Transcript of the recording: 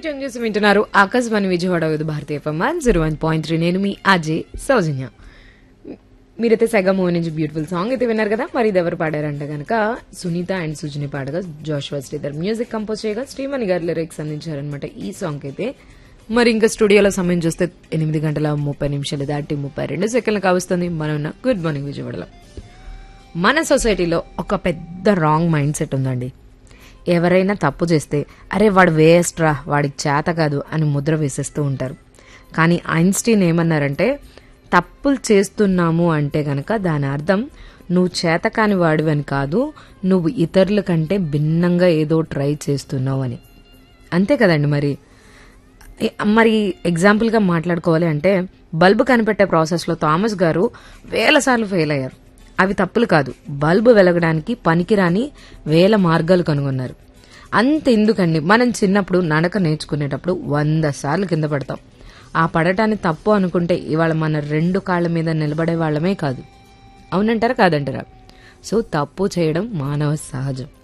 tune చేసి వింటున్నారు ఆకాశవాణి విజయవాడ విధ భారతీయ FM one zero one point three నేను మీ అజయ్ సౌజన్య మీరైతే సెగ మూవీ నుంచి బ్యూటిఫుల్ సాంగ్ అయితే విన్నారు కదా మరి ఇది ఎవరు పాడారంటే గనక సునీత అండ్ సుజని పాడగా జోష్వా శ్రీధర్ మ్యూజిక్ కంపోజ్ చేయగా శ్రీమణి గారు లిరిక్స్ అందించారనమాట ఈ సాంగ్ అయితే మరి ఇంకా స్టూడియోలో సమయం చూస్తే ఎనిమిది గంటల ముప్పై నిమిషాలు దాటి ముప్పై రెండు సెకండ్లు కావస్తుంది మనం ఉన్న గుడ్ మార్నింగ్ విజయవాడలో మన సొసైటీలో ఒక పెద్ద రాంగ్ మైండ్ సెట్ ఉందండి ఎవరైనా తప్పు చేస్తే అరే వాడు వేస్ట్ రా వాడికి చేత కాదు అని ముద్ర వేసేస్తూ ఉంటారు కానీ ఐన్స్టీన్ ఏమన్నారంటే తప్పులు చేస్తున్నాము అంటే గనక దాని అర్థం నువ్వు చేతకాని వాడివని కాదు నువ్వు ఇతరుల కంటే భిన్నంగా ఏదో ట్రై చేస్తున్నావు అని అంతే కదండి మరి ఏ- మరి ఎగ్జాంపుల్గా మాట్లాడుకోవాలి అంటే బల్బు కనిపెట్టే ప్రాసెస్లో థామస్ గారు వేల సార్లు ఫెయిల్ అయ్యారు అవి తప్పులు కాదు బల్బు వెలగడానికి పనికిరాని వేల మార్గాలు కనుగొన్నారు అంత ఎందుకండి మనం చిన్నప్పుడు నడక నేర్చుకునేటప్పుడు వంద సార్లు కింద పడతాం ఆ పడటాన్ని తప్పు అనుకుంటే ఇవాళ మన రెండు కాళ్ళ మీద నిలబడే వాళ్ళమే కాదు అవునంటారా కాదంటారా సో తప్పు చేయడం మానవ సహజం